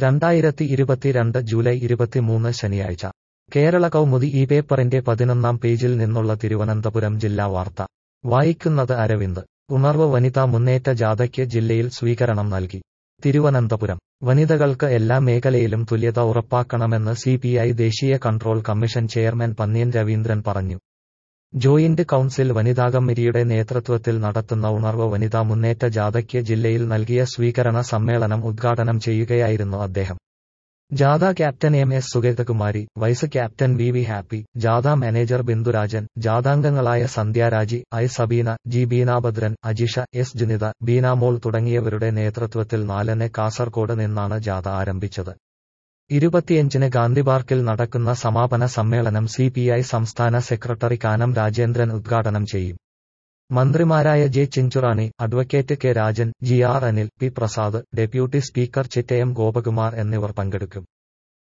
രണ്ടായിരത്തി ഇരുപത്തിരണ്ട് ജൂലൈ ഇരുപത്തിമൂന്ന് ശനിയാഴ്ച കേരള കൗമുദി ഈ പേപ്പറിന്റെ പതിനൊന്നാം പേജിൽ നിന്നുള്ള തിരുവനന്തപുരം ജില്ലാ വാർത്ത വായിക്കുന്നത് അരവിന്ദ് ഉണർവ് വനിതാ മുന്നേറ്റ ജാഥയ്ക്ക് ജില്ലയിൽ സ്വീകരണം നൽകി തിരുവനന്തപുരം വനിതകൾക്ക് എല്ലാ മേഖലയിലും തുല്യത ഉറപ്പാക്കണമെന്ന് സിപിഐ ദേശീയ control commission chairman Pannian Raveendran പറഞ്ഞു ജോയിന്റ് കൌൺസിൽ വനിതാ കമ്മിറ്റിയുടെ നേതൃത്വത്തിൽ നടത്തുന്ന ഉണർവ് വനിതാ മുന്നേറ്റ ജാഥയ്ക്ക് ജില്ലയിൽ നൽകിയ സ്വീകരണ സമ്മേളനം ഉദ്ഘാടനം ചെയ്യുകയായിരുന്നു അദ്ദേഹം ജാഥ captain M S Sugathakumari vice captain V V Happy ജാഥ മാനേജർ ബിന്ദുരാജൻ ജാഥാംഗങ്ങളായ Sandhyaraji I Sabeena G Beenabhadran Ajisha S Junitha Beenamol തുടങ്ങിയവരുടെ നേതൃത്വത്തിൽ നാലന് കാസർകോട് നിന്നാണ് ജാഥ ആരംഭിച്ചത് ഇരുപത്തിയഞ്ചിന് ഗാന്ധി പാർക്കിൽ നടക്കുന്ന സമാപന സമ്മേളനം സിപിഐ സംസ്ഥാന സെക്രട്ടറി കാനം രാജേന്ദ്രൻ ഉദ്ഘാടനം ചെയ്യും മന്ത്രിമാരായ J Chinchurani advocate K Rajan G R Anil P Prasad deputy speaker Chittayam Gopakumar എന്നിവർ പങ്കെടുക്കും